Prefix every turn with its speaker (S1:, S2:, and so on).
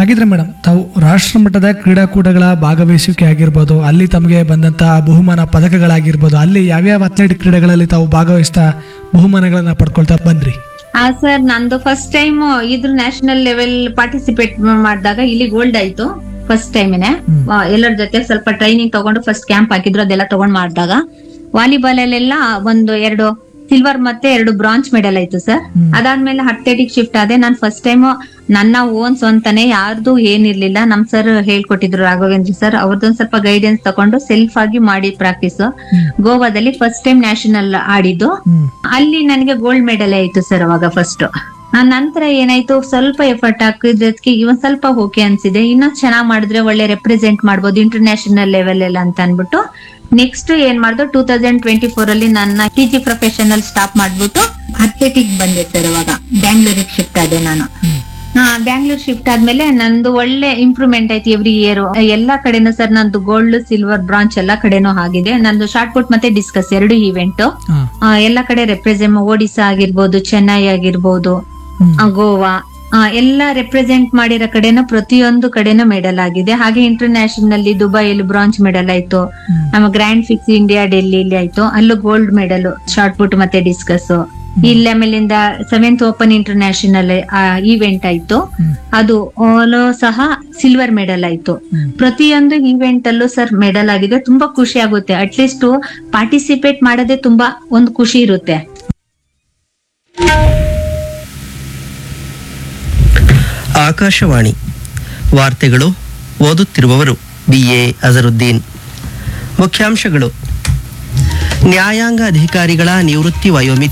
S1: ಹಾಗಿದ್ರೆ ಮೇಡಮ್ ತಾವು ರಾಷ್ಟ್ರ ಮಟ್ಟದ ಕ್ರೀಡಾಕೂಟಗಳ ಭಾಗವಹಿಸುವಿಕೆ ಆಗಿರ್ಬೋದು ಅಲ್ಲಿ ತಮಗೆ ಬಂದಂತಹ ಬಹುಮಾನ ಪದಕಗಳಾಗಿರ್ಬೋದು ಅಲ್ಲಿ ಯಾವ್ಯಾವ ಅಥ್ಲೆಟಿಕ್ ಕ್ರೀಡೆಗಳಲ್ಲಿ ತಾವು ಭಾಗವಹಿಸ್ತಾ ಬಹುಮಾನಗಳನ್ನ ಪಡ್ಕೊಳ್ತಾ ಬಂದ್ರಿ
S2: ಆ ಸರ್ ನಂದು ಫಸ್ಟ್ ಟೈಮ್ ಇದ್ರ ನ್ಯಾಷನಲ್ ಲೆವೆಲ್ ಪಾರ್ಟಿಸಿಪೇಟ್ ಮಾಡಿದಾಗ ಇಲ್ಲಿ ಗೋಲ್ಡ್ ಆಯ್ತು ಫಸ್ಟ್ ಟೈಮ್ನೆ ಎಲ್ಲರ ಜೊತೆ ಸ್ವಲ್ಪ ಟ್ರೈನಿಂಗ್ ತಗೊಂಡು ಫಸ್ಟ್ ಕ್ಯಾಂಪ್ ಹಾಕಿದ್ರು ಅದೆಲ್ಲ ತಗೊಂಡ್ ಮಾಡಿದಾಗ ವಾಲಿಬಾಲ್ ಅಲ್ಲೆಲ್ಲ ಒಂದು ಎರಡು ಸಿಲ್ವರ್ ಮತ್ತೆ ಎರಡು ಬ್ರಾಂಚ್ ಮೆಡಲ್ ಆಯ್ತು ಸರ್ ಅದಾದ್ಮೇಲೆ ಅಥ್ಲೆಟಿಕ್ ಶಿಫ್ಟ್ ಆದೆ ನಾನು ಫಸ್ಟ್ ಟೈಮ್ ನನ್ನ ಓನ್ ಸ್ವಂತನೇ ಯಾರ್ದು ಏನಿರ್ಲಿಲ್ಲ ನಮ್ ಸರ್ ಹೇಳ್ಕೊಟ್ಟಿದ್ರು ರಾಘವೇಂದ್ರ ಸರ್ ಅವ್ರದ್ದೊಂದ್ ಸ್ವಲ್ಪ ಗೈಡೆನ್ಸ್ ತಗೊಂಡು ಸೆಲ್ಫ್ ಆಗಿ ಮಾಡಿ ಪ್ರಾಕ್ಟೀಸ್ ಗೋವಾದಲ್ಲಿ ಫಸ್ಟ್ ಟೈಮ್ ನ್ಯಾಷನಲ್ ಆಡಿದ್ದು
S1: ಹ್ಮ್
S2: ಅಲ್ಲಿ ನನಗೆ ಗೋಲ್ಡ್ ಮೆಡಲ್ ಆಯ್ತು ಸರ್ ಅವಾಗ ಫಸ್ಟ್ ನಂತರ ಏನಾಯ್ತು ಸ್ವಲ್ಪ ಎಫರ್ಟ್ ಹಾಕಿದ್ದಕ್ಕೆ ಇವನ್ ಸ್ವಲ್ಪ ಓಕೆ ಅನ್ಸಿದೆ ಇನ್ನ ಚೆನ್ನಾಗ್ ಮಾಡಿದ್ರೆ ಒಳ್ಳೆ ರೆಪ್ರೆಸೆಂಟ್ ಮಾಡ್ಬೋದು ಇಂಟರ್ನ್ಯಾಷನಲ್ ಲೆವೆಲ್ ಎಲ್ಲ ಅಂತ ಅನ್ಬಿಟ್ಟು ನೆಕ್ಸ್ಟ್ ಏನ್ ಮಾಡ್ದು ಟೂ ತೌಸಂಡ್ ಟ್ವೆಂಟಿ ಫೋರ್ ಅಲ್ಲಿ ನನ್ನ ಟಿ ಜಿ ಪ್ರೊಫೆಷನಲ್ ಸ್ಟಾಪ್ ಮಾಡ್ಬಿಟ್ಟು ಅಥ್ಲೆಟಿಕ್ ಬಂದೆ ಸರ್ ಅವಾಗ ಬ್ಯಾಂಗ್ಳೂರಿಗೆ ಶಿಫ್ಟ್ ಆದೆ ನಾನು ಹಾ ಬ್ಯಾಂಗ್ಳೂರ್ ಶಿಫ್ಟ್ ಆದ್ಮೇಲೆ ನಂದು ಒಳ್ಳೆ ಇಂಪ್ರೂವ್ಮೆಂಟ್ ಆಯ್ತು ಎವ್ರಿ ಇಯರ್ ಎಲ್ಲಾ ಕಡೆನೂ ಸರ್ ನಂದು ಗೋಲ್ಡ್ ಸಿಲ್ವರ್ ಬ್ರಾಂಚ್ ಎಲ್ಲಾ ಕಡೆನೂ ಆಗಿದೆ ನಂದು ಶಾರ್ಟ್ ಪುಟ್ ಮತ್ತೆ ಡಿಸ್ಕಸ್ ಎರಡು ಇವೆಂಟ್
S1: ಹಾ
S2: ಎಲ್ಲಾ ಕಡೆ ರೆಪ್ರೆಸೆಂಟ್ ಒಡಿಶಾ ಆಗಿರ್ಬೋದು ಚೆನ್ನೈ ಆಗಿರ್ಬೋದು
S1: ಹ್ಮ್.
S2: ಆ, ಗೋವಾ ಆ, ಎಲ್ಲ ರೆಪ್ರೆಸೆಂಟ್ ಮಾಡಿರೋ ಕಡೆನೂ ಪ್ರತಿಯೊಂದು ಕಡೆನೂ ಮೆಡಲ್ ಆಗಿದೆ ಹಾಗೆ ಇಂಟರ್ನ್ಯಾಷನಲ್ ದುಬೈಯಲ್ಲಿ ಬ್ರಾಂಚ್ ಮೆಡಲ್ ಆಯ್ತು
S1: ಹ್ಮ್.
S2: ನಮ್ಮ ಗ್ರ್ಯಾಂಡ್ ಫಿಕ್ಸ್ ಇಂಡಿಯಾ ಡೆಲ್ಲಿಲಿ ಆಯ್ತು ಅಲ್ಲೂ ಗೋಲ್ಡ್ ಮೆಡಲ್ ಶಾರ್ಟ್ ಪುಟ್ ಮತ್ತೆ ಡಿಸ್ಕಸ್ ಇಲ್ಲಿ ಆಮೇಲಿಂದ ಸೆವೆಂತ್ ಓಪನ್ ಇಂಟರ್ನ್ಯಾಷನಲ್ ಈವೆಂಟ್ ಆಯ್ತು
S1: ಹ್ಮ್.
S2: ಅದು ಅಲ್ಲೂ ಸಹ ಸಿಲ್ವರ್ ಮೆಡಲ್ ಆಯ್ತು
S1: ಹ್ಮ್.
S2: ಪ್ರತಿಯೊಂದು ಈವೆಂಟ್ ಅಲ್ಲೂ ಸರ್ ಮೆಡಲ್ ಆಗಿದೆ ತುಂಬಾ ಖುಷಿ ಆಗುತ್ತೆ ಅಟ್ಲೀಸ್ಟ್ ಪಾರ್ಟಿಸಿಪೇಟ್ ಮಾಡೋದೇ ತುಂಬಾ ಒಂದು ಖುಷಿ ಇರುತ್ತೆ
S3: ಆಕಾಶವಾಣಿ ವಾರ್ತೆಗಳು ಓದುತ್ತಿರುವವರು ಬಿ ಎ ಅಜರುದ್ದೀನ್ ಮುಖ್ಯಾಂಶಗಳು ನ್ಯಾಯಾಂಗ ಅಧಿಕಾರಿಗಳ ನಿವೃತ್ತಿ ವಯೋಮಿತಿ